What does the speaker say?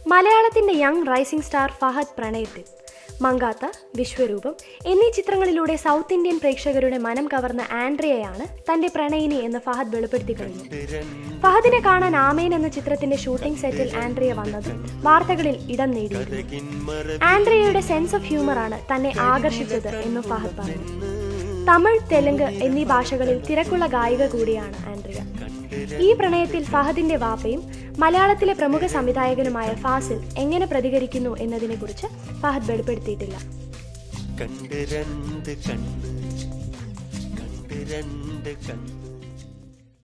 മലയാളത്തിന്റെ young rising star Fahad പ്രണയത്തിൽ മങ്കാത്ത വിശ്വരൂപം എന്നീ ചിത്രങ്ങളിലൂടെ സൗത്ത് ഇന്ത്യൻ പ്രേക്ഷകരുടെ മനം കവർന്ന ആൻഡ്രിയയാണ് തന്റെ പ്രണയിനി എന്ന് ഫഹദ് വെളിപ്പെടുത്തി കഴിഞ്ഞു ഫഹദിനെ കാണാൻ ആമേൻ എന്ന ചിത്രത്തിന്റെ ഷൂട്ടിംഗ് സെറ്റിൽ ആൻഡ്രിയ വന്നത് വാർത്തകളിൽ ഇടം നേടിയിരുന്നു ആൻഡ്രിയയുടെ സെൻസ് ഓഫ് ഹ്യൂമറാണ് തന്നെ ആകർഷിച്ചത് എന്നും ഫഹദ് പറഞ്ഞു തമിഴ് തെലുങ്ക് എന്നീ ഭാഷകളിൽ തിരക്കുള്ള ഗായിക കൂടിയാണ് ആൻഡ്രിയ ഈ പ്രണയത്തിൽ ഫഹദിന്റെ വാപ്പയും മലയാളത്തിലെ പ്രമുഖ സംവിധായകനുമായ ഫാസിൽ എങ്ങനെ പ്രതികരിക്കുന്നു എന്നതിനെക്കുറിച്ച് ഫഹദ് വെളിപ്പെടുത്തിയിട്ടില്ല കണ്ട് രണ്ട് കണ്ണ് കണ്ട് രണ്ട് കണ്ണ്